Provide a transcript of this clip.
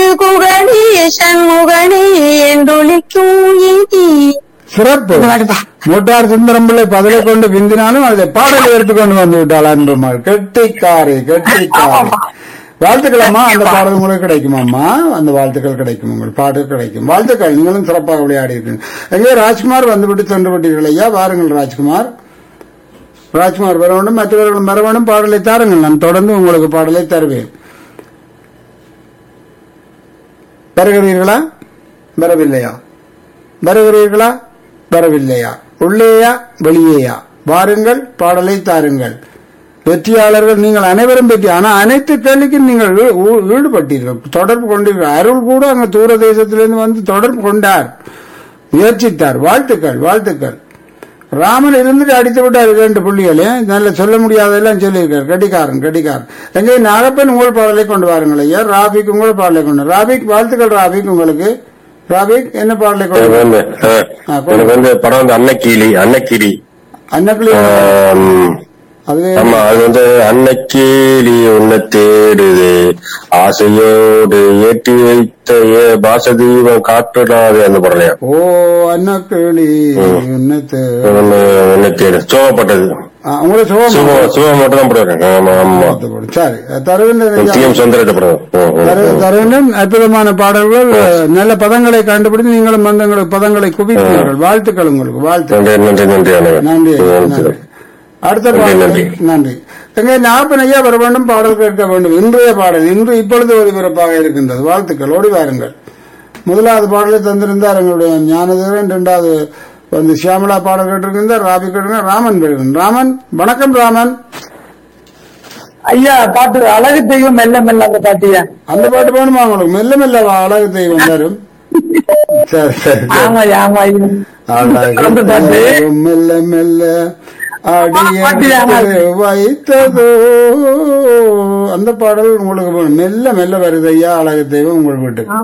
குகணி சண்முகணி என்றொழிக்கும் இடி சிறப்பு இந்த பாட்டுப்பா. மூட்டார் சுந்தரம் பிள்ளை பதிலை கொண்டு பிந்தினாலும் அதை பாடலை எடுத்துக்கொண்டு வந்து விட்டாள் அன்புமாள் கெட்டிக்காரி கெட்டிக்காரி வாழ்த்துக்களம்மா அந்த பாடல் உங்களுக்கு கிடைக்குமாம்மா அந்த வாழ்த்துக்கள் கிடைக்கும் உங்கள் பாட்டு கிடைக்கும் வாழ்த்துக்கள் நீங்களும் சிறப்பாக விளையாடி இருக்கீங்க எங்கே ராஜ்குமார் வந்துவிட்டு சென்று விட்டீர்கள் ஐயா வாருங்கள் ராஜ்குமார் ராஜ்குமார் வர வேண்டும் மற்றவர்களும் வர வேண்டும் பாடலை தாருங்கள் நான் தொடர்ந்து உங்களுக்கு பாடலை தருவேன் வருகிறீர்களா வரவில்லையா வருகிறீர்களா வரவில்லையா உள்ளேயா வெளியேயா வாருங்கள் பாடலை தாருங்கள் வெற்றியாளர்கள் நீங்கள் அனைவரும் வெற்றி ஆனா அனைத்து கேள்விக்கும் நீங்கள் ஈ- ஊ- ஈடுபட்டீர்கள் தொடர்பு கொண்டீர்கள் அருள் கூட அங்க தூர தேசத்திலிருந்து வந்து தொடர்பு கொண்டார் முயற்சித்தார் வாழ்த்துக்கள் வாழ்த்துக்கள் ராமன் இருந்துட்டு அடித்து விட்டார் இரண்டு புள்ளிகளே நல்ல சொல்ல முடியாதெல்லாம் சொல்லியிருக்கார் கடிகாரன் கடிகாரன் எங்கே நாகப்பன் உங்கள் பாடலை கொண்டு வாருங்கள் ஐயா ராபிக் உங்கள் பாடலை கொண்டு ராபிக் வாழ்த்துக்கள் ராபிக் உங்களுக்கு ராபிக் என்ன பாடலை கொண்டு எனக்கு வந்து ஆ, ஆ, கொடு. எனக்கு வந்து படம் வந்து அன்னக்கிளி அன்னக்கிளி அன்னக்கிளி ஆம், அது ஆமா அது வந்து அன்னக்கிளி உன்னை தேடுது ஆசையோடு ஏற்றி வைத்த ஏ பாசதீபம் காட்டுடாது அந்த படலையா ஓ அன்னக்கிளி என்னத்து உன்னை உன்னை தேடு சோகப்பட்டது ஆ, உங்களை சுகம் சுகம் சுகம் மட்டும் தான் படம் ஆமா ஆமா சரி தருகின்ற டி எம் சுந்தரத்தை படம் ம், ம், தரு- ம். தருகின்றேன் அற்புதமான பாடல்கள் நல்ல பதங்களை கண்டுபிடித்து நீங்களும் வந்து உங்களுக்கு பதங்களை குவிப்பீர்கள் வாழ்த்துக்கள் உங்களுக்கு வாழ்த்து நன்றி நன்றி நன்றி அனைவரும். நன்றி ம், நன்றி அடுத்த நன்றி, பாடல் நன்றி. நன்றி எங்கே நாப்பன் ஐயா வர வேண்டும் பாடல் கேட்க வேண்டும் இன்றைய பாடல் இன்று இப்பொழுது ஒளிபரப்பாக இருக்கின்றது வாழ்த்துக்கள் ஓடி வாருங்கள் முதலாவது பாடலை தந்திருந்தார் எங்களுடைய ஞானதேவன் இரண்டாவது வந்து சியாமலா பாடல் கேட்டிருக்கின்றார் ராபி கேட்டிருந்தார் ராமன் கேட்டிருந்தார் ராமன் வணக்கம் ராமன் ஐயா பாட்டு அழகு தெய்வம் மெல்ல மெல்ல அந்த பாட்டியா அந்த பாட்டு வேணுமா உங்களுக்கு மெல்ல மெல்ல வா, அழகு தெய்வம் வரும் சரி சரி சரி. ஆமா ஆமா ஐயா. அழகு அந்த பாட்டு. தெய்வம் மெல்ல மெல்ல அடியெடுத்து வைத்ததோ அந்த பாடல் உங்களுக்கு வேணும். மெல்ல மெல்ல வருது ஐயா அழகு தெய்வம் உங்கள் வீட்டுக்கு